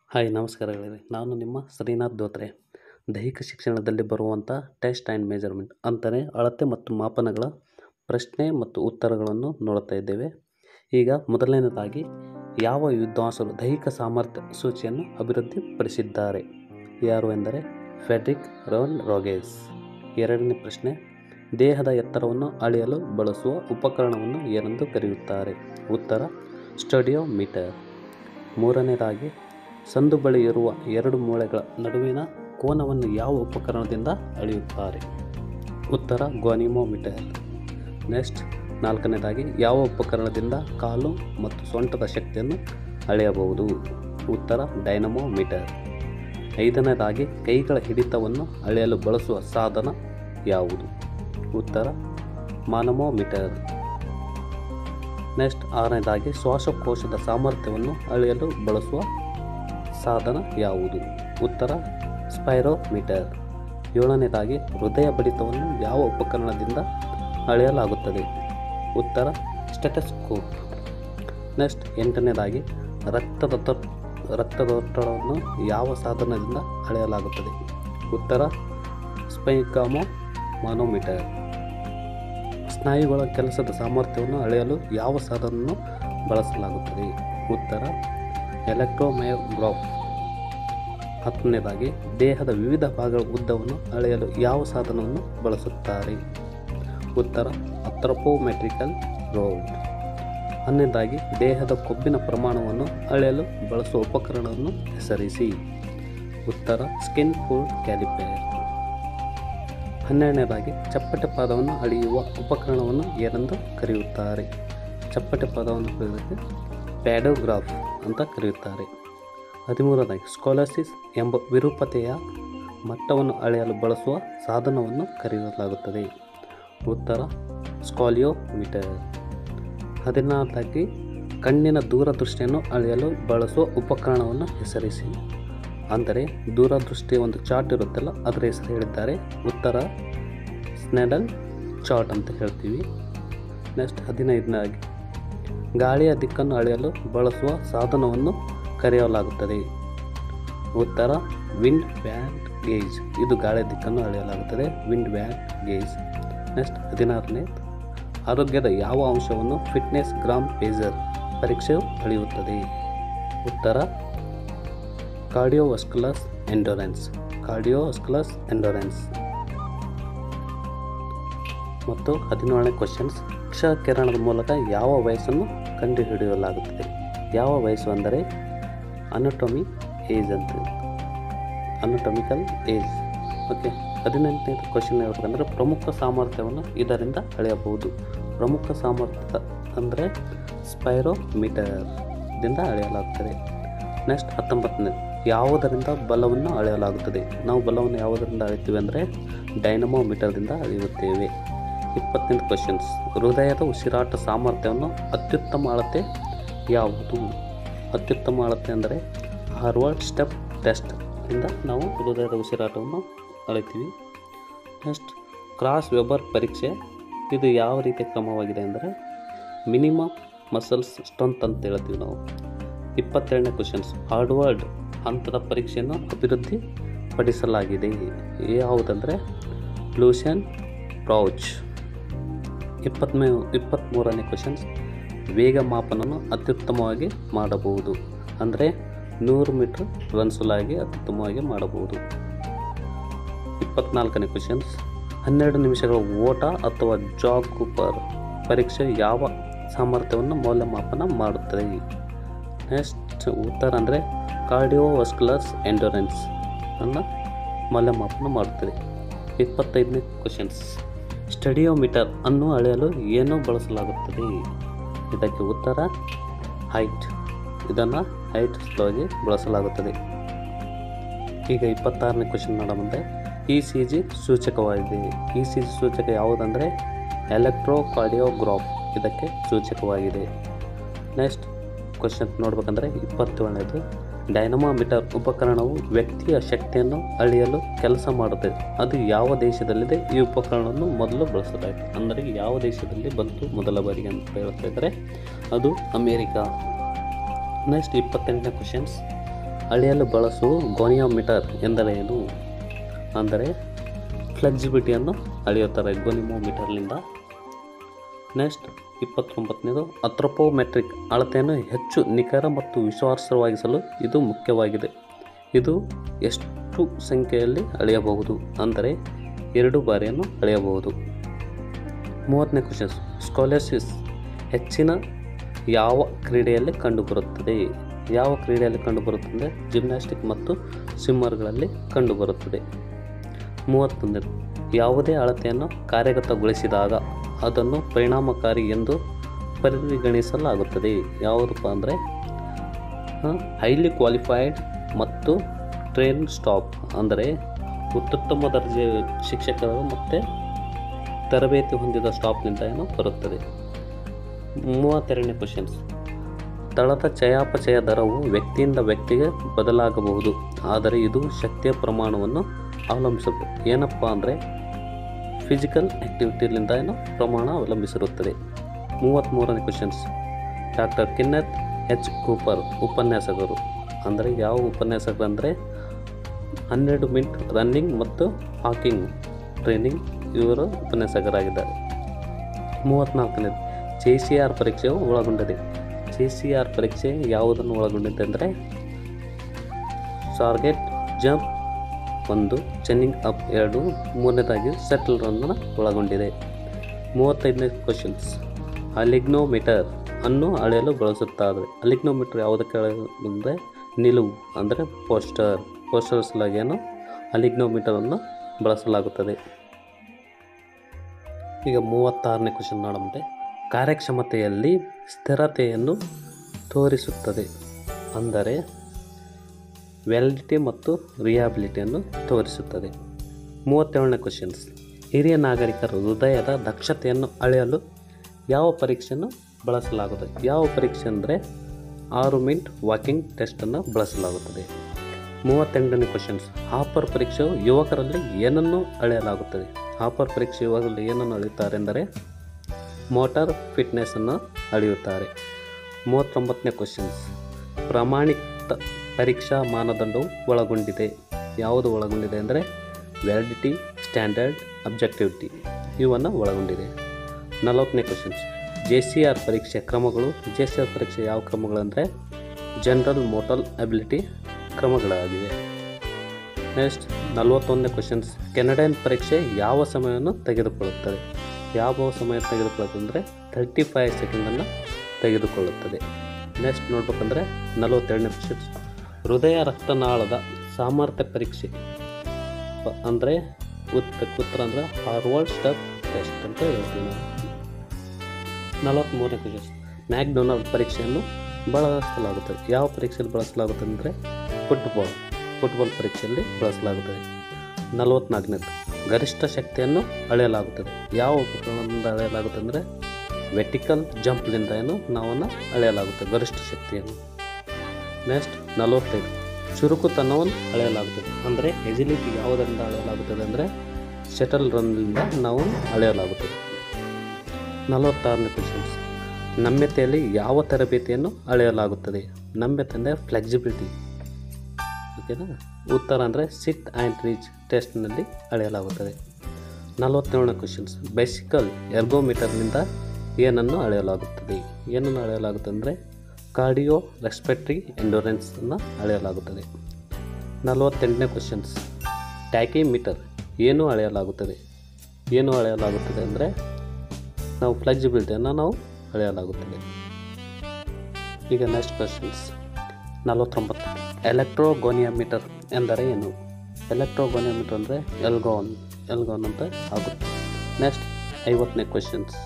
hi ನಮಸ್ಕಾರಗಳಿವೆ ನಾನು ನಿಮ್ಮ ಶ್ರೀನಾಥ್ ಧೋತ್ರೆ ದೈಹಿಕ ಶಿಕ್ಷಣದಲ್ಲಿ ಬರುವಂಥ ಟೆಸ್ಟ್ ಆ್ಯಂಡ್ ಮೆಜರ್ಮೆಂಟ್ ಅಂದರೆ ಅಳತೆ ಮತ್ತು ಮಾಪನಗಳ ಪ್ರಶ್ನೆ ಮತ್ತು ಉತ್ತರಗಳನ್ನು ನೋಡುತ್ತಾ ಇದ್ದೇವೆ ಈಗ ಮೊದಲನೇದಾಗಿ ಯಾವ ವಿದ್ವಾಂಸರು ದೈಹಿಕ ಸಾಮರ್ಥ್ಯ ಸೂಚಿಯನ್ನು ಅಭಿವೃದ್ಧಿಪಡಿಸಿದ್ದಾರೆ ಯಾರು ಎಂದರೆ ಫೆಡ್ರಿಕ್ ರೋನ್ ರೋಗೇಸ್ ಎರಡನೇ ಪ್ರಶ್ನೆ ದೇಹದ ಎತ್ತರವನ್ನು ಅಳೆಯಲು ಬಳಸುವ ಉಪಕರಣವನ್ನು ಏನೆಂದು ಕರೆಯುತ್ತಾರೆ ಉತ್ತರ ಸ್ಟಡಿಯೋಮೀಟರ್ ಮೂರನೇದಾಗಿ ಸಂದು ಬಳಿ ಇರುವ ಎರಡು ಮೂಳೆಗಳ ನಡುವಿನ ಕೋನವನ್ನು ಯಾವ ಉಪಕರಣದಿಂದ ಅಳೆಯುತ್ತಾರೆ ಉತ್ತರ ಗೋನಿಮೋಮೀಟರ್ ನೆಕ್ಸ್ಟ್ ನಾಲ್ಕನೇದಾಗಿ ಯಾವ ಉಪಕರಣದಿಂದ ಕಾಲು ಮತ್ತು ಸೊಂಟದ ಶಕ್ತಿಯನ್ನು ಅಳೆಯಬಹುದು ಉತ್ತರ ಡೈನಮೋಮೀಟರ್ ಐದನೇದಾಗಿ ಕೈಗಳ ಹಿಡಿತವನ್ನು ಅಳೆಯಲು ಬಳಸುವ ಸಾಧನ ಯಾವುದು ಉತ್ತರ ಮಾನಮೋಮೀಟರ್ ನೆಕ್ಸ್ಟ್ ಆರನೇದಾಗಿ ಶ್ವಾಸಕೋಶದ ಸಾಮರ್ಥ್ಯವನ್ನು ಅಳೆಯಲು ಬಳಸುವ ಸಾಧನ ಯಾವುದು ಉತ್ತರ ಸ್ಪೈರೋಮೀಟರ್ ಏಳನೇದಾಗಿ ಹೃದಯ ಬಡಿತವನ್ನು ಯಾವ ಉಪಕರಣದಿಂದ ಅಳೆಯಲಾಗುತ್ತದೆ ಉತ್ತರ ಸ್ಟೆಟಸ್ಕೋಪ್ ನೆಕ್ಸ್ಟ್ ಎಂಟನೇದಾಗಿ ರಕ್ತದ ತೊಟ್ ರಕ್ತದೊತ್ತಡವನ್ನು ಯಾವ ಸಾಧನದಿಂದ ಅಳೆಯಲಾಗುತ್ತದೆ ಉತ್ತರ ಸ್ಪೈಕಾಮೋ ಮಾನೋಮೀಟರ್ ಸ್ನಾಯುಗಳ ಕೆಲಸದ ಸಾಮರ್ಥ್ಯವನ್ನು ಅಳೆಯಲು ಯಾವ ಸಾಧನವನ್ನು ಬಳಸಲಾಗುತ್ತದೆ ಉತ್ತರ ಎಲೆಕ್ಟ್ರೋಮಯೋಗ್ರಾಫ್ ಹತ್ತನೇದಾಗಿ ದೇಹದ ವಿವಿಧ ಭಾಗಗಳ ಉದ್ದವನ್ನು ಅಳೆಯಲು ಯಾವ ಸಾಧನವನ್ನು ಬಳಸುತ್ತಾರೆ ಉತ್ತರ ಅಥ್ರಪೋಮೆಟ್ರಿಕಲ್ ರೋಡ್ ಹನ್ನನೇದಾಗಿ ದೇಹದ ಕೊಬ್ಬಿನ ಪ್ರಮಾಣವನ್ನು ಅಳೆಯಲು ಬಳಸುವ ಉಪಕರಣವನ್ನು ಹೆಸರಿಸಿ ಉತ್ತರ ಸ್ಕಿನ್ ಫುಡ್ ಕ್ಯಾಲಿಪೇರ್ ಹನ್ನೆರಡನೇದಾಗಿ ಚಪ್ಪಟೆ ಪಾದವನ್ನು ಅಳೆಯುವ ಉಪಕರಣವನ್ನು ಏನೆಂದು ಕರೆಯುತ್ತಾರೆ ಚಪ್ಪಟೆ ಪಾದವನ್ನು ಕರೆಯೋದಕ್ಕೆ ಪ್ಯಾಡೋಗ್ರಾಫ್ ಅಂತ ಕರೆಯುತ್ತಾರೆ ಹದಿಮೂರನೇದಾಗಿ ಸ್ಕಾಲಸಿಸ್ ಎಂಬ ವಿರೂಪತೆಯ ಮಟ್ಟವನ್ನು ಅಳೆಯಲು ಬಳಸುವ ಸಾಧನವನ್ನು ಕರೆಯಲಾಗುತ್ತದೆ ಉತ್ತರ ಸ್ಕಾಲಿಯೋಮೀಟರ್ ಹದಿನಾಲ್ಕಾಗಿ ಕಣ್ಣಿನ ದೂರದೃಷ್ಟಿಯನ್ನು ಅಳೆಯಲು ಬಳಸುವ ಉಪಕರಣವನ್ನು ಹೆಸರಿಸಿ ಅಂದರೆ ದೂರದೃಷ್ಟಿಯ ಒಂದು ಚಾರ್ಟ್ ಇರುತ್ತಲ್ಲ ಅದರ ಹೆಸರು ಹೇಳಿದ್ದಾರೆ ಉತ್ತರ ಸ್ನೆಡಲ್ ಚಾರ್ಟ್ ಅಂತ ಹೇಳ್ತೀವಿ ನೆಕ್ಸ್ಟ್ ಹದಿನೈದನೇದಾಗಿ ಗಾಳಿಯ ದಿಕ್ಕನ್ನು ಅಳೆಯಲು ಬಳಸುವ ಸಾಧನವನ್ನು ಕರೆಯಲಾಗುತ್ತದೆ ಉತ್ತರ ವಿಂಡ್ ಬ್ಯಾಂಡ್ ಗೇಜ್ ಇದು ಗಾಳಿಯ ದಿಕ್ಕನ್ನು ಅಳೆಯಲಾಗುತ್ತದೆ ವಿಂಡ್ ಬ್ಯಾಂಡ್ ಗೇಜ್ ನೆಕ್ಸ್ಟ್ ಹದಿನಾರನೇ ಆರೋಗ್ಯದ ಯಾವ ಅಂಶವನ್ನು ಫಿಟ್ನೆಸ್ ಗ್ರಾಮ್ ಪೇಜರ್ ಪರೀಕ್ಷೆಯು ಅಳೆಯುತ್ತದೆ ಉತ್ತರ ಕಾರ್ಡಿಯೋವಸ್ಕುಲಸ್ ಎಂಡೋರೆನ್ಸ್ ಕಾರ್ಡಿಯೋವಸ್ಕುಲಸ್ ಎಂಡೋರೆನ್ಸ್ ಮತ್ತು ಹದಿನೇಳನೇ ಕ್ವಶನ್ಸ್ ಕ್ಷ ಕಿರಣದ ಮೂಲಕ ಯಾವ ವಯಸ್ಸನ್ನು ಕಂಡುಹಿಡಿಯಲಾಗುತ್ತದೆ ಯಾವ ವಯಸ್ಸು ಅಂದರೆ ಅನಟೊಮಿ ಏಜ್ ಅಂತ ಅನಟೊಮಿಕಲ್ ಏಜ್ ಓಕೆ ಹದಿನೆಂಟನೇ ಕ್ವಶನ್ ಹೇಳ್ಬೇಕಂದ್ರೆ ಪ್ರಮುಖ ಸಾಮರ್ಥ್ಯವನ್ನು ಇದರಿಂದ ಅಳೆಯಬಹುದು ಪ್ರಮುಖ ಸಾಮರ್ಥ್ಯ ಅಂದರೆ ಸ್ಪೈರೋಮೀಟರ್ದಿಂದ ಅಳೆಯಲಾಗುತ್ತದೆ ನೆಕ್ಸ್ಟ್ ಹತ್ತೊಂಬತ್ತನೇ ಯಾವುದರಿಂದ ಬಲವನ್ನು ಅಳೆಯಲಾಗುತ್ತದೆ ನಾವು ಬಲವನ್ನು ಯಾವುದರಿಂದ ಅಳೆಯುತ್ತೀವಿ ಅಂದರೆ ಡೈನಮೋಮೀಟರ್ದಿಂದ ಅಳೆಯುತ್ತೇವೆ ಇಪ್ಪತ್ತನೇ ಕ್ವಶನ್ಸ್ ಹೃದಯದ ಉಸಿರಾಟ ಸಾಮರ್ಥ್ಯವನ್ನು ಅತ್ಯುತ್ತಮ ಅಳತೆ ಯಾವುದು ಅತ್ಯುತ್ತಮ ಅಳತೆ ಅಂದರೆ ಹಾರ್ವರ್ಡ್ ಸ್ಟೆಪ್ ಟೆಸ್ಟ್ ಇಂದ ನಾವು ಹೃದಯದ ಉಸಿರಾಟವನ್ನು ಅಳಿತೀವಿ ನೆಕ್ಸ್ಟ್ ಕ್ರಾಸ್ ವೆಬರ್ ಪರೀಕ್ಷೆ ಇದು ಯಾವ ರೀತಿಯ ಕ್ರಮವಾಗಿದೆ ಅಂದರೆ ಮಿನಿಮಮ್ ಮಸಲ್ಸ್ ಸ್ಟ್ರೆಂತ್ ಅಂತ ಹೇಳ್ತೀವಿ ನಾವು ಇಪ್ಪತ್ತೆರಡನೇ ಕ್ವಶನ್ಸ್ ಹಾರ್ಡ್ವರ್ಡ್ ಹಂತದ ಪರೀಕ್ಷೆಯನ್ನು ಅಭಿವೃದ್ಧಿ ಪಡಿಸಲಾಗಿದೆ ಯಾವುದಂದರೆ ಲೂಷನ್ ಪ್ರೌಚ್ ಇಪ್ಪತ್ಮೇ ಇಪ್ಪತ್ತ್ಮೂರನೇ ಕ್ವಶನ್ಸ್ ವೇಗ ಮಾಪನವನ್ನು ಅತ್ಯುತ್ತಮವಾಗಿ ಮಾಡಬಹುದು ಅಂದರೆ ನೂರು ಮೀಟ್ರ್ ರನ್ ಸುಲಾಗಿ ಅತ್ಯುತ್ತಮವಾಗಿ ಮಾಡಬಹುದು ಇಪ್ಪತ್ನಾಲ್ಕನೇ ಕ್ವಶನ್ಸ್ ಹನ್ನೆರಡು ನಿಮಿಷಗಳ ಓಟ ಅಥವಾ ಜಾಗ್ ಕೂಪರ್ ಪರೀಕ್ಷೆ ಯಾವ ಸಾಮರ್ಥ್ಯವನ್ನು ಮೌಲ್ಯಮಾಪನ ಮಾಡುತ್ತದೆ ನೆಕ್ಸ್ಟ್ ಉತ್ತರ ಅಂದರೆ ಕಾರ್ಡಿಯೋವಸ್ಕುಲರ್ಸ್ ಎಂಡೋರೆನ್ಸ್ ಅನ್ನು ಮೌಲ್ಯಮಾಪನ ಮಾಡುತ್ತದೆ ಇಪ್ಪತ್ತೈದನೇ ಕ್ವಶನ್ಸ್ ಸ್ಟಡಿಯೋಮೀಟರ್ ಅನ್ನು ಅಳೆಯಲು ಏನು ಬಳಸಲಾಗುತ್ತದೆ ಇದಕ್ಕೆ ಉತ್ತರ ಹೈಟ್ ಇದನ್ನು ಹೈಟ್ ಸ್ಲೋಗೆ ಬಳಸಲಾಗುತ್ತದೆ ಈಗ ಇಪ್ಪತ್ತಾರನೇ ಕ್ವಶನ್ ನೋಡ ಮುಂದೆ ಇ ಸಿ ಜಿ ಸೂಚಕವಾಗಿದೆ ಇ ಸಿ ಜಿ ಸೂಚಕ ಯಾವುದಂದರೆ ಎಲೆಕ್ಟ್ರೋಕಾರ್ಡಿಯೋಗ್ರಾಫ್ ಇದಕ್ಕೆ ಸೂಚಕವಾಗಿದೆ ನೆಕ್ಸ್ಟ್ ಕ್ವಶನ್ ನೋಡ್ಬೇಕಂದ್ರೆ ಇಪ್ಪತ್ತೇಳನೇದು ಡೈನಮೋಮೀಟರ್ ಉಪಕರಣವು ವ್ಯಕ್ತಿಯ ಶಕ್ತಿಯನ್ನು ಅಳೆಯಲು ಕೆಲಸ ಮಾಡುತ್ತದೆ ಅದು ಯಾವ ದೇಶದಲ್ಲಿದೆ ಈ ಉಪಕರಣವನ್ನು ಮೊದಲು ಬಳಸಲಾಯಿತು ಅಂದರೆ ಯಾವ ದೇಶದಲ್ಲಿ ಬಂತು ಮೊದಲ ಬಾರಿಗೆ ಅಂತ ಹೇಳ್ತಾ ಇದ್ದಾರೆ ಅದು ಅಮೇರಿಕಾ ನೆಕ್ಸ್ಟ್ ಇಪ್ಪತ್ತೆಂಟನೇ ಕ್ವಶನ್ಸ್ ಅಳೆಯಲು ಬಳಸುವ ಗೋನಿಯೋಮೀಟರ್ ಎಂದರೇನು ಅಂದರೆ ಫ್ಲೆಕ್ಸಿಬಿಲಿಟಿಯನ್ನು ಅಳೆಯುತ್ತಾರೆ ಗೋನಿಮೋಮೀಟರ್ನಿಂದ ನೆಕ್ಸ್ಟ್ ಇಪ್ಪತ್ತೊಂಬತ್ತನೇದು ಅಥ್ರೋಪೋಮೆಟ್ರಿಕ್ ಅಳತೆಯನ್ನು ಹೆಚ್ಚು ನಿಖರ ಮತ್ತು ವಿಶ್ವಾಸಾರ್ಹವಾಗಿಸಲು ಇದು ಮುಖ್ಯವಾಗಿದೆ ಇದು ಎಷ್ಟು ಸಂಖ್ಯೆಯಲ್ಲಿ ಅಳೆಯಬಹುದು ಅಂದರೆ ಎರಡು ಬಾರಿಯನ್ನು ಅಳೆಯಬಹುದು ಮೂವತ್ತನೇ ಕ್ವಶನ್ಸ್ ಸ್ಕಾಲರ್ಸಿಸ್ ಹೆಚ್ಚಿನ ಯಾವ ಕ್ರೀಡೆಯಲ್ಲಿ ಕಂಡುಬರುತ್ತದೆ ಯಾವ ಕ್ರೀಡೆಯಲ್ಲಿ ಕಂಡುಬರುತ್ತದೆ ಜಿಮ್ನಾಸ್ಟಿಕ್ ಮತ್ತು ಸ್ವಿಮ್ಮರ್ಗಳಲ್ಲಿ ಕಂಡುಬರುತ್ತದೆ ಮೂವತ್ತೊಂದನೇ ಯಾವುದೇ ಅಳತೆಯನ್ನು ಕಾರ್ಯಗತಗೊಳಿಸಿದಾಗ ಅದನ್ನು ಪರಿಣಾಮಕಾರಿ ಎಂದು ಪರಿಗಣಿಸಲಾಗುತ್ತದೆ ಯಾವುದಪ್ಪ ಅಂದರೆ ಹೈಲಿ ಕ್ವಾಲಿಫೈಡ್ ಮತ್ತು ಟ್ರೈನ್ ಸ್ಟಾಪ್ ಅಂದರೆ ಅತ್ಯುತ್ತಮ ದರ್ಜೆ ಶಿಕ್ಷಕರು ಮತ್ತು ತರಬೇತಿ ಹೊಂದಿದ ಸ್ಟಾಪ್ನಿಂದ ಏನು ಬರುತ್ತದೆ ಮೂವತ್ತೆರಡನೇ ಕ್ವಶನ್ಸ್ ತಳದ ಚಯಾಪಚಯ ದರವು ವ್ಯಕ್ತಿಯಿಂದ ವ್ಯಕ್ತಿಗೆ ಬದಲಾಗಬಹುದು ಆದರೆ ಇದು ಶಕ್ತಿಯ ಪ್ರಮಾಣವನ್ನು ಅವಲಂಬಿಸುತ್ತದೆ ಏನಪ್ಪ ಅಂದರೆ ಫಿಸಿಕಲ್ ಆ್ಯಕ್ಟಿವಿಟಿಲಿಂದ ಏನು ಪ್ರಮಾಣ ಅವಲಂಬಿಸಿರುತ್ತದೆ ಮೂವತ್ತ್ಮೂರನೇ questions doctor Kenneth H Cooper ಉಪನ್ಯಾಸಕರು ಅಂದರೆ ಯಾವ ಉಪನ್ಯಾಸಕರು ಅಂದರೆ ಹನ್ನೆರಡು ಮಿನಿಟ್ ರನ್ನಿಂಗ್ ಮತ್ತು ಹಾಕಿಂಗ್ ಟ್ರೈನಿಂಗ್ ಇವರು ಉಪನ್ಯಾಸಕರಾಗಿದ್ದಾರೆ ಮೂವತ್ತ್ನಾಲ್ಕನೇದು ಜೆ ಸಿ ಆರ್ ಪರೀಕ್ಷೆಯು ಒಳಗೊಂಡಿದೆ ಜೆ ಸಿ ಆರ್ ಪರೀಕ್ಷೆ ಯಾವುದನ್ನು ಒಳಗೊಂಡಿದೆ ಅಂದರೆ ಟಾರ್ಗೆಟ್ ಜಂಪ್ ಒಂದು ಚೆನ್ನಿಂಗ್ ಅಪ್ ಎರಡು ಮೂರನೇದಾಗಿ ಸೆಟಲ್ ರನ್ನ ಒಳಗೊಂಡಿದೆ ಮೂವತ್ತೈದನೇ ಕ್ವಶನ್ಸ್ ಅಲಿಗ್ನೋಮೀಟರ್ ಅನ್ನು ಅಳೆಯಲು ಬಳಸುತ್ತಾರೆ ಅಲಿಗ್ನೋಮೀಟರ್ ಯಾವುದಕ್ಕೆ ಅಂದರೆ ನಿಲುವು ಅಂದರೆ ಪೋಸ್ಟರ್ ಪೋಸ್ಟರ್ ಸಲುವಾಗಿಯನ್ನು ಅಲಿಗ್ನೋಮೀಟರನ್ನು ಬಳಸಲಾಗುತ್ತದೆ ಈಗ ಮೂವತ್ತಾರನೇ ಕ್ವಶನ್ ನೋಡಂತೆ ಕಾರ್ಯಕ್ಷಮತೆಯಲ್ಲಿ ಸ್ಥಿರತೆಯನ್ನು ತೋರಿಸುತ್ತದೆ ಅಂದರೆ ವ್ಯಾಲಿಡಿಟಿ ಮತ್ತು ರಿಯಾಬಿಲಿಟಿಯನ್ನು ತೋರಿಸುತ್ತದೆ ಮೂವತ್ತೇಳನೇ ಕ್ವಶನ್ಸ್ ಹಿರಿಯ ನಾಗರಿಕರ ಹೃದಯದ ದಕ್ಷತೆಯನ್ನು ಅಳೆಯಲು ಯಾವ ಪರೀಕ್ಷೆಯನ್ನು ಬಳಸಲಾಗುತ್ತದೆ ಯಾವ ಪರೀಕ್ಷೆ ಅಂದರೆ ಆರು ಮಿನಿಟ್ ವಾಕಿಂಗ್ ಟೆಸ್ಟನ್ನು ಬಳಸಲಾಗುತ್ತದೆ ಮೂವತ್ತೆಂಟನೇ ಕ್ವಶನ್ಸ್ ಹಾಪರ್ ಪರೀಕ್ಷೆಯು ಯುವಕರಲ್ಲಿ ಏನನ್ನು ಅಳೆಯಲಾಗುತ್ತದೆ ಹಾಪರ್ ಪರೀಕ್ಷೆ ಯುವಕರಲ್ಲಿ ಏನನ್ನು ಅಳೆಯುತ್ತಾರೆ ಎಂದರೆ ಮೋಟಾರ್ ಫಿಟ್ನೆಸ್ಸನ್ನು ಅಳೆಯುತ್ತಾರೆ ಮೂವತ್ತೊಂಬತ್ತನೇ ಕ್ವಶನ್ಸ್ ಪ್ರಮಾಣಿತ ಪರೀಕ್ಷಾ ಮಾನದಂಡವು ಒಳಗೊಂಡಿದೆ ಯಾವುದು ಒಳಗೊಂಡಿದೆ ಅಂದರೆ ವ್ಯಾಲಿಡಿಟಿ ಸ್ಟ್ಯಾಂಡರ್ಡ್ ಅಬ್ಜೆಕ್ಟಿವಿಟಿ ಇವನ್ನು ಒಳಗೊಂಡಿದೆ ನಲವತ್ತನೇ ಕ್ವಶನ್ಸ್ ಜೆ ಸಿ ಆರ್ ಪರೀಕ್ಷೆ ಕ್ರಮಗಳು ಜೆ ಸಿ ಆರ್ ಪರೀಕ್ಷೆ ಯಾವ ಕ್ರಮಗಳಂದರೆ ಜನರಲ್ ಮೋಟಲ್ ಅಬಿಲಿಟಿ ಕ್ರಮಗಳಾಗಿವೆ ನೆಕ್ಸ್ಟ್ ನಲವತ್ತೊಂದನೇ ಕ್ವಶನ್ಸ್ ಕೆನಡಿಯನ್ ಪರೀಕ್ಷೆ ಯಾವ ಸಮಯವನ್ನು ತೆಗೆದುಕೊಳ್ಳುತ್ತದೆ ಯಾವ ಸಮಯ ತೆಗೆದುಕೊಳ್ಳುತ್ತದೆ ಅಂದರೆ ತರ್ಟಿ ಫೈವ್ ಸೆಕೆಂಡನ್ನು ತೆಗೆದುಕೊಳ್ಳುತ್ತದೆ ನೆಕ್ಸ್ಟ್ ನೋಡ್ಬೇಕಂದ್ರೆ ನಲವತ್ತೆರಡನೇ ಕ್ವಶನ್ಸ್ ಹೃದಯ ರಕ್ತನಾಳದ ಸಾಮರ್ಥ್ಯ ಪರೀಕ್ಷೆ ಪ- ಅಂದರೆ ಉತ್ತ ಉತ್ತರ ಅಂದರೆ ಹಾರ್ವರ್ಡ್ ಸ್ಟೆಪ್ ಟೆಸ್ಟ್ ಅಂತ ಹೇಳ್ತೀವಿ ನಾವು ನಲವತ್ತ್ಮೂರನೇ ಕ್ವಶನ್ಸ್ ಮ್ಯಾಕ್ಡೊನಾಲ್ಡ್ ಪರೀಕ್ಷೆಯನ್ನು ಬಳಸಲಾಗುತ್ತದೆ ಯಾವ ಪರೀಕ್ಷೆಯಲ್ಲಿ ಬಳಸಲಾಗುತ್ತದೆ ಅಂದರೆ ಫುಟ್ಬಾಲ್ ಫುಟ್ಬಾಲ್ ಪರೀಕ್ಷೆಯಲ್ಲಿ ಬಳಸಲಾಗುತ್ತದೆ ನಲವತ್ನಾಲ್ಕನೇದು ಗರಿಷ್ಠ ಶಕ್ತಿಯನ್ನು ಅಳೆಯಲಾಗುತ್ತದೆ ಯಾವ ಉಪಕರಣದಿಂದ ಅಳೆಯಲಾಗುತ್ತದೆ ಅಂದರೆ ವೆಟಿಕಲ್ ಜಂಪ್ನಿಂದ ಏನು ನಾವನ್ನು ಅಳೆಯಲಾಗುತ್ತದೆ ಗರಿಷ್ಠ ಶಕ್ತಿಯನ್ನು ನೆಕ್ಸ್ಟ್ ನಲವತ್ತೈದು ಚುರುಕುತನವನ್ನು ಅಳೆಯಲಾಗುತ್ತದೆ ಅಂದರೆ ಎಜಿಲಿಟಿ ಯಾವುದರಿಂದ ಅಳೆಯಲಾಗುತ್ತದೆ ಅಂದರೆ ಶಟಲ್ ರನ್ನಿಂದ ನಾವು ಅಳೆಯಲಾಗುತ್ತದೆ ನಲವತ್ತಾರನೇ ಕ್ವಶನ್ಸ್ ನಮ್ಯತೆಯಲ್ಲಿ ಯಾವ ತರಬೇತಿಯನ್ನು ಅಳೆಯಲಾಗುತ್ತದೆ ನಮ್ಯತೆ ಅಂದರೆ ಫ್ಲೆಕ್ಸಿಬಿಲಿಟಿ ಓಕೆನಾ ಉತ್ತರ ಅಂದರೆ ಸಿಟ್ ಆ್ಯಂಡ್ ರೀಚ್ ಟೆಸ್ಟ್ನಲ್ಲಿ ಅಳೆಯಲಾಗುತ್ತದೆ ನಲವತ್ತೇಳನೇ ಕ್ವಶನ್ಸ್ ಬೈಸಿಕಲ್ ಎರ್ಗೋಮೀಟರ್ನಿಂದ ಏನನ್ನು ಅಳೆಯಲಾಗುತ್ತದೆ ಏನನ್ನು ಅಳೆಯಲಾಗುತ್ತದೆ ಅಂದರೆ ಕಾರ್ಡಿಯೋ ರೆಸ್ಪೆಕ್ಟ್ರಿ ಎಂಡೋರೆನ್ಸನ್ನು ಅಳೆಯಲಾಗುತ್ತದೆ ನಲವತ್ತೆಂಟನೇ ಕ್ವಶನ್ಸ್ ಟ್ಯಾಕಿಮೀಟರ್ ಏನು ಅಳೆಯಲಾಗುತ್ತದೆ ಏನು ಅಳೆಯಲಾಗುತ್ತದೆ ಅಂದರೆ ನಾವು ಫ್ಲೆಕ್ಸಿಬಿಲಿಟಿಯನ್ನು ನಾವು ಅಳೆಯಲಾಗುತ್ತದೆ ಈಗ ನೆಕ್ಸ್ಟ್ ಕ್ವಶನ್ಸ್ ನಲವತ್ತೊಂಬತ್ತು ಎಲೆಕ್ಟ್ರೋಗೋನಿಯೋಮೀಟರ್ ಎಂದರೆ ಏನು ಎಲೆಕ್ಟ್ರೋಗೋನಿಯೋಮೀಟರ್ ಅಂದರೆ ಎಲ್ಗೋನ್ ಎಲ್ಗೋನ್ ಅಂತ ಆಗುತ್ತೆ ನೆಕ್ಸ್ಟ್ ಐವತ್ತನೇ ಕ್ವಶನ್ಸ್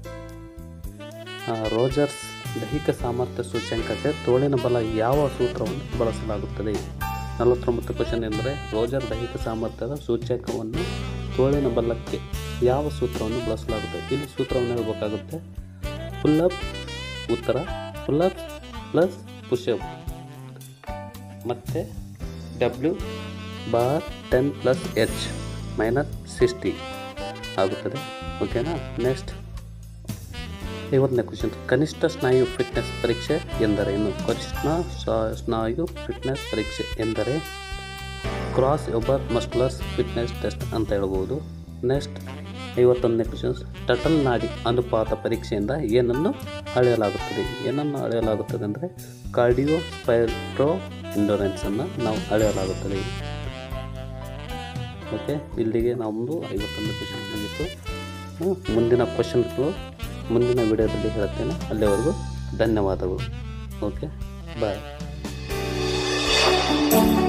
ರೋಜರ್ಸ್ ದೈಹಿಕ ಸಾಮರ್ಥ್ಯ ಸೂಚ್ಯಂಕಕ್ಕೆ ತೋಳಿನ ಬಲ ಯಾವ ಸೂತ್ರವನ್ನು ಬಳಸಲಾಗುತ್ತದೆ ನಲವತ್ತೊಂಬತ್ತು ಕ್ವಶನ್ ಎಂದರೆ ರೋಜರ್ ದೈಹಿಕ ಸಾಮರ್ಥ್ಯದ ಸೂಚ್ಯಂಕವನ್ನು ತೋಳಿನ ಬಲಕ್ಕೆ ಯಾವ ಸೂತ್ರವನ್ನು ಬಳಸಲಾಗುತ್ತದೆ ಇಲ್ಲಿ ಸೂತ್ರವನ್ನು ಹೇಳಬೇಕಾಗುತ್ತೆ ಫುಲ್ಲಪ್ ಉತ್ತರ ಫುಲ್ಲಪ್ ಪ್ಲಸ್ ಪುಷಪ್ ಮತ್ತು W bar ten plus H minus sixty ಆಗುತ್ತದೆ ಓಕೆನಾ ನೆಕ್ಸ್ಟ್ ಐವತ್ತನೇ ಕ್ವಶನ್ ಕನಿಷ್ಠ ಸ್ನಾಯು ಫಿಟ್ನೆಸ್ ಪರೀಕ್ಷೆ ಎಂದರೇನು ಕನಿಷ್ಠ ಸ- ಸ್ನಾಯು ಫಿಟ್ನೆಸ್ ಪರೀಕ್ಷೆ ಎಂದರೆ Kraus Weber musculars fitness test ಅಂತ ಹೇಳ್ಬೋದು ನೆಕ್ಸ್ಟ್ ಐವತ್ತೊಂದನೇ ಕ್ವಶನ್ಸ್ ಟಟಲ್ ನಾಡಿ ಅನುಪಾತ ಪರೀಕ್ಷೆಯಿಂದ ಏನನ್ನು ಅಳೆಯಲಾಗುತ್ತದೆ ಏನನ್ನು ಅಳೆಯಲಾಗುತ್ತದೆ ಅಂದರೆ ಕಾರ್ಡಿಯೋ ಸ್ಪೈಟ್ರೋ ಎಂಡೋರೆನ್ಸನ್ನು ನಾವು ಅಳೆಯಲಾಗುತ್ತದೆ ಓಕೆ ಇಲ್ಲಿಗೆ ನಮ್ಮದು ಐವತ್ತೊಂದು ಕ್ವಶನ್ ಮುಗೀತು ಹ್ಮ್, ಮುಂದಿನ ಕ್ವಶನ್ಸ್ಗಳು ಮುಂದಿನ ವಿಡಿಯೋದಲ್ಲಿ ಹೇಳ್ತೇನೆ ಅಲ್ಲಿವರೆಗೂ ಧನ್ಯವಾದಗಳು ಓಕೆ ಬಾಯ್